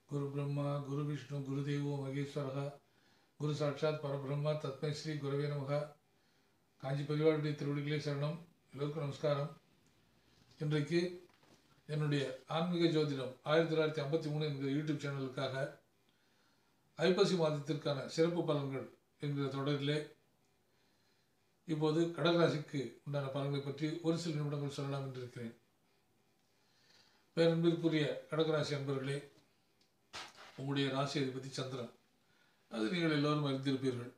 குரு பிரம்மா குரு விஷ்ணு குரு தேவோ மகேஸ்வரக குரு சாட்சாத் பரபிரம்மா தத்மை ஸ்ரீ குருவே நமக காஞ்சி பெரியவாளுடைய திருவடிகளே சரணம் எல்லோருக்கும் நமஸ்காரம் இன்றைக்கு என்னுடைய ஆன்மீக ஜோதிடம் ஆயிரத்தி தொள்ளாயிரத்தி ஐம்பத்தி மூணு என்கிற யூடியூப் சேனலுக்காக ஐப்பசி மாதத்திற்கான சிறப்பு பலன்கள் என்கிற தொடரிலே இப்போது கடகராசிக்கு உண்டான பலன்களை பற்றி ஒரு சில நிமிடங்கள் சொல்லலாம் என்று இருக்கிறேன் பேரன்பிற்குரிய கடகராசி அன்பர்களே உங்களுடைய ராசி அதிபதி சந்திரன் அது நீங்கள் எல்லோரும் அறிந்திருப்பீர்கள்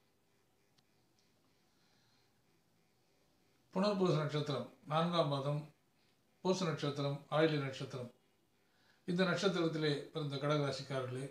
புனர்பூச நட்சத்திரம் நான்காம் மாதம் பூச நட்சத்திரம் ஆயிலி நட்சத்திரம் இந்த நட்சத்திரத்திலே பிறந்த கடகராசிக்காரர்களே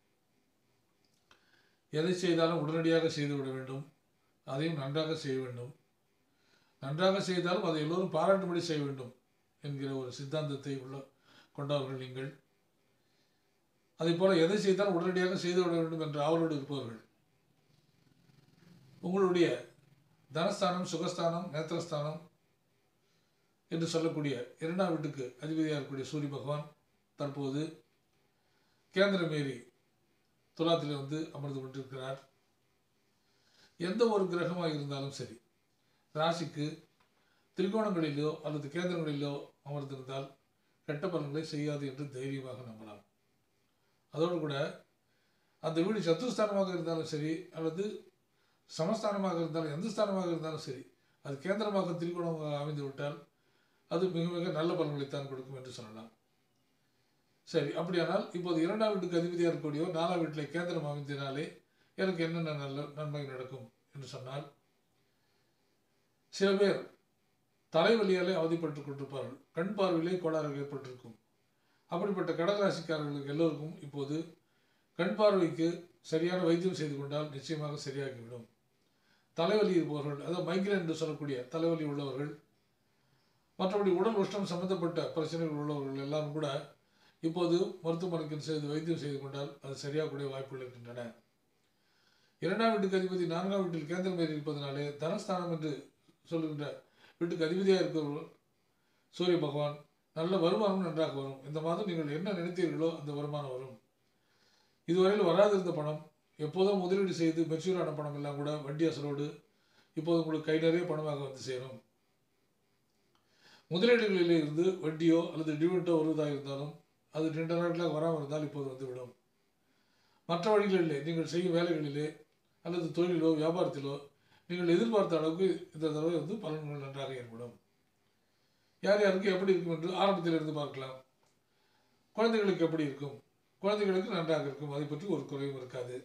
எதை செய்தாலும் உடனடியாக செய்துவிட வேண்டும் அதையும் நன்றாக செய்ய வேண்டும் நன்றாக செய்தாலும் அதை எல்லோரும் பாராட்டும்படி செய்ய வேண்டும் என்கிற ஒரு சித்தாந்தத்தை உள்ள கொண்டவர்கள் நீங்கள் அதே போல எதை செய்தாலும் உடனடியாக செய்துவிட வேண்டும் என்ற ஆவலோடு இருப்பவர்கள் உங்களுடைய தனஸ்தானம் சுகஸ்தானம் நேத்திரஸ்தானம் என்று சொல்லக்கூடிய இரண்டாம் வீட்டுக்கு அதிபதியாக இருக்கக்கூடிய சூரிய பகவான் தற்போது கேந்திரமேரி துலாத்தில் வந்து அமர்ந்து கொண்டிருக்கிறார் எந்த ஒரு கிரகமாக இருந்தாலும் சரி ராசிக்கு திரிகோணங்களிலோ அல்லது கேந்திரங்களிலோ அமர்ந்திருந்தால் கெட்ட பலன்களை செய்யாது என்று தைரியமாக நம்பலாம் அதோடு கூட அந்த வீடு சத்துருஸ்தானமாக இருந்தாலும் சரி அல்லது சமஸ்தானமாக இருந்தாலும் எந்த ஸ்தானமாக இருந்தாலும் சரி அது கேந்திரமாக திரிகோணமாக அமைந்து விட்டால் அது மிக மிக நல்ல பலன்களைத்தான் கொடுக்கும் என்று சொல்லலாம் சரி அப்படியானால் இப்போது இரண்டாம் வீட்டுக்கு அதிபதியாக இருக்கக்கூடிய நாலாம் வீட்டில் கேந்திரம் அமைந்தினாலே எனக்கு என்னென்ன நல்ல நன்மை நடக்கும் என்று சொன்னால் சில பேர் தலைவலியாலே அவதிப்பட்டு கொண்டிருப்பார்கள் கண் பார்வையிலே கோளாறுகள் ஏற்பட்டிருக்கும் அப்படிப்பட்ட கடகராசிக்காரர்களுக்கு எல்லோருக்கும் இப்போது கண் பார்வைக்கு சரியான வைத்தியம் செய்து கொண்டால் நிச்சயமாக சரியாகிவிடும் தலைவலி இருப்பவர்கள் அதாவது மைக்ரேன் என்று சொல்லக்கூடிய தலைவலி உள்ளவர்கள் மற்றபடி உடல் உஷ்ணம் சம்பந்தப்பட்ட பிரச்சனைகள் உள்ளவர்கள் எல்லாரும் கூட இப்போது மருத்துவமனைக்கு செய்து வைத்தியம் செய்து கொண்டால் அது சரியாகக்கூடிய வாய்ப்புகள் இருக்கின்றன இரண்டாம் வீட்டுக்கு அதிபதி நான்காம் வீட்டில் கேந்திரம் ஏறி இருப்பதனாலே தனஸ்தானம் என்று சொல்லுகின்ற வீட்டுக்கு அதிபதியாக இருக்கிறவர் சூரிய பகவான் நல்ல வருமானம் நன்றாக வரும் இந்த மாதம் நீங்கள் என்ன நினைத்தீர்களோ அந்த வருமானம் வரும் இதுவரையில் வராதிருந்த பணம் எப்போதும் முதலீடு செய்து மெச்சூரான பணம் எல்லாம் கூட வட்டி அசலோடு இப்போது உங்களுக்கு கை நிறைய பணமாக வந்து சேரும் முதலீடுகளில் இருந்து வட்டியோ அல்லது டிவிடெண்டோ வருவதாக இருந்தாலும் அது நீண்ட நாட்களாக வராமல் இருந்தால் இப்போது வந்துவிடும் மற்ற வழிகளிலே நீங்கள் செய்யும் வேலைகளிலே அல்லது தொழிலோ வியாபாரத்திலோ நீங்கள் எதிர்பார்த்த அளவுக்கு இந்த தடவை வந்து பலன்கள் நன்றாக ஏற்படும் யார் யாருக்கு எப்படி இருக்கும் என்று ஆரம்பத்தில் இருந்து பார்க்கலாம் குழந்தைகளுக்கு எப்படி இருக்கும் குழந்தைகளுக்கு நன்றாக இருக்கும் அதை பற்றி ஒரு குறைவும் இருக்காது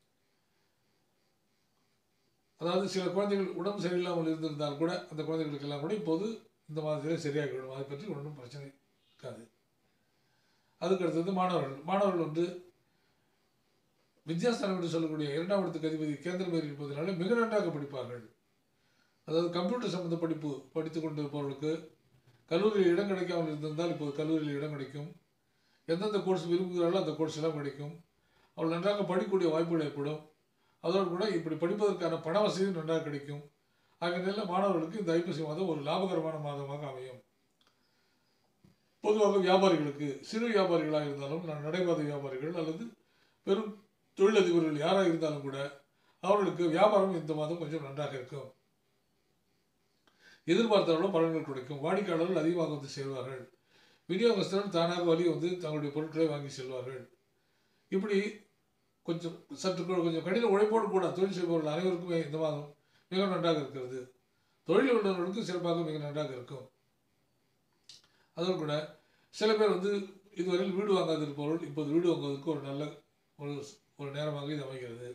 அதாவது சில குழந்தைகள் உடம்பு சரியில்லாமல் இருந்திருந்தால் கூட அந்த குழந்தைகளுக்கெல்லாம் கூட இப்போது இந்த மாதத்திலே சரியாகிவிடும் அதை பற்றி ஒன்றும் பிரச்சனை இருக்காது அதுக்கு அடுத்தது மாணவர்கள் மாணவர்கள் வந்து வித்யாஸ்தானம் என்று சொல்லக்கூடிய இரண்டாம் இடத்துக்கு அதிபதி கேந்திரம் ஏறி இருப்பதனால மிக நன்றாக படிப்பார்கள் அதாவது கம்ப்யூட்டர் சம்பந்த படிப்பு படித்து கொண்டிருப்பவர்களுக்கு கல்லூரியில் இடம் கிடைக்காமல் இருந்திருந்தால் இப்போது கல்லூரியில் இடம் கிடைக்கும் எந்தெந்த கோர்ஸ் விரும்புகிறார்களோ அந்த கோர்ஸ் எல்லாம் கிடைக்கும் அவள் நன்றாக படிக்கக்கூடிய வாய்ப்புகள் ஏற்படும் அதோடு கூட இப்படி படிப்பதற்கான பண வசதியும் நன்றாக கிடைக்கும் ஆகிய மாணவர்களுக்கு இந்த ஐப்பசி மாதம் ஒரு லாபகரமான மாதமாக அமையும் பொதுவாக வியாபாரிகளுக்கு சிறு வியாபாரிகளாக இருந்தாலும் நான் நடைபாதை வியாபாரிகள் அல்லது பெரும் தொழிலதிபர்கள் யாராக இருந்தாலும் கூட அவர்களுக்கு வியாபாரம் இந்த மாதம் கொஞ்சம் நன்றாக இருக்கும் எதிர்பார்த்தவர்களும் பலன்கள் கிடைக்கும் வாடிக்கையாளர்கள் அதிகமாக வந்து சேர்வார்கள் விநியோகஸ்தர்கள் தானாக வழி வந்து தங்களுடைய பொருட்களை வாங்கி செல்வார்கள் இப்படி கொஞ்சம் சற்று கொஞ்சம் கடின உழைப்போடு கூட தொழில் செய்பவர்கள் அனைவருக்குமே இந்த மாதம் மிக நன்றாக இருக்கிறது தொழில் உள்ளவர்களுக்கு சிறப்பாக மிக நன்றாக இருக்கும் அதோடு கூட சில பேர் வந்து இதுவரையில் வீடு வாங்காது இருப்பவர்கள் இப்போது வீடு வாங்குவதற்கு ஒரு நல்ல ஒரு ஒரு நேரமாக இது அமைகிறது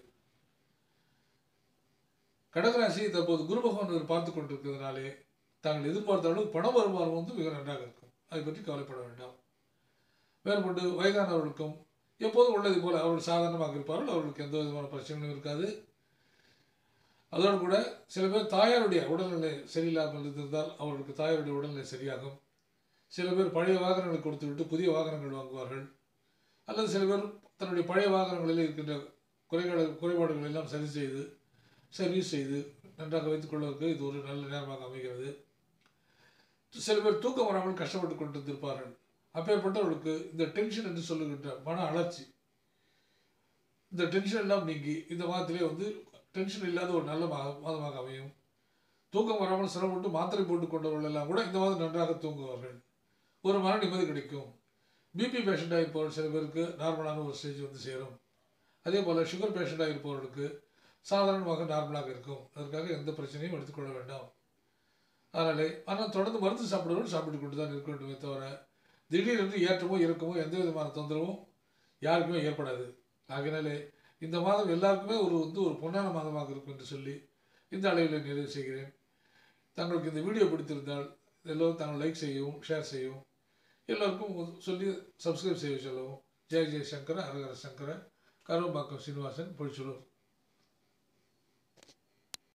கடகராசி தற்போது குரு பகவான் பார்த்து கொண்டிருக்கிறதுனாலே தாங்கள் எதிர்பார்த்த அளவு பண வருமானம் வந்து மிக நன்றாக இருக்கும் அதை பற்றி கவலைப்பட வேண்டாம் மேற்கொண்டு வயதானவர்களுக்கும் எப்போதும் உள்ளது போல அவர்கள் சாதாரணமாக இருப்பார்கள் அவர்களுக்கு எந்த விதமான பிரச்சனையும் இருக்காது அதோடு கூட சில பேர் தாயாருடைய உடல்நிலை சரியில்லாமல் இருந்திருந்தால் அவர்களுக்கு தாயாருடைய உடல்நிலை சரியாகும் சில பேர் பழைய வாகனங்களை கொடுத்து விட்டு புதிய வாகனங்கள் வாங்குவார்கள் அல்லது சில பேர் தன்னுடைய பழைய வாகனங்களில் இருக்கின்ற குறைகளை குறைபாடுகள் எல்லாம் சரி செய்து சர்வீஸ் செய்து நன்றாக வைத்துக் கொள்வதற்கு இது ஒரு நல்ல நேரமாக அமைகிறது சில பேர் தூக்கம் வராமல் கஷ்டப்பட்டு கொண்டிருந்திருப்பார்கள் அப்பேற்பட்டவர்களுக்கு இந்த டென்ஷன் என்று சொல்லுகின்ற மன அலர்ச்சி இந்த டென்ஷன் எல்லாம் நீங்கி இந்த மாதத்திலே வந்து டென்ஷன் இல்லாத ஒரு நல்ல மா மாதமாக அமையும் தூக்கம் வராமல் சிரமப்பட்டு மாத்திரை போட்டுக் கொண்டவர்கள் எல்லாம் கூட இந்த மாதம் நன்றாக தூங்குவார்கள் ஒரு மன நிம்மதி கிடைக்கும் பிபி பேஷண்ட்டாக இருப்பவர்கள் சில பேருக்கு நார்மலான ஒரு ஸ்டேஜ் வந்து சேரும் அதே போல் சுகர் பேஷண்ட்டாக இருப்பவர்களுக்கு சாதாரணமாக நார்மலாக இருக்கும் அதற்காக எந்த பிரச்சனையும் எடுத்துக்கொள்ள வேண்டாம் அதனாலே ஆனால் தொடர்ந்து மருந்து சாப்பிடுவர்கள் சாப்பிட்டு கொண்டு தான் இருக்க வேண்டுமே தவிர திடீரென்று ஏற்றமோ இறக்கமோ எந்த விதமான தொந்தரவும் யாருக்குமே ஏற்படாது ஆகையினாலே இந்த மாதம் எல்லாருக்குமே ஒரு வந்து ஒரு பொன்னான மாதமாக இருக்கும் என்று சொல்லி இந்த அளவில் நிறைவு செய்கிறேன் தங்களுக்கு இந்த வீடியோ பிடித்திருந்தால் எல்லோரும் தாங்கள் லைக் செய்யவும் ஷேர் செய்யவும் எல்லோருக்கும் சொல்லி சப்ஸ்கிரைப் செய்ய சொல்லவும் ஜெய ஜெயசங்கர ஹரஹர சங்கர கருவம்பாக்கம் சீனிவாசன் பொழிச்சலூர்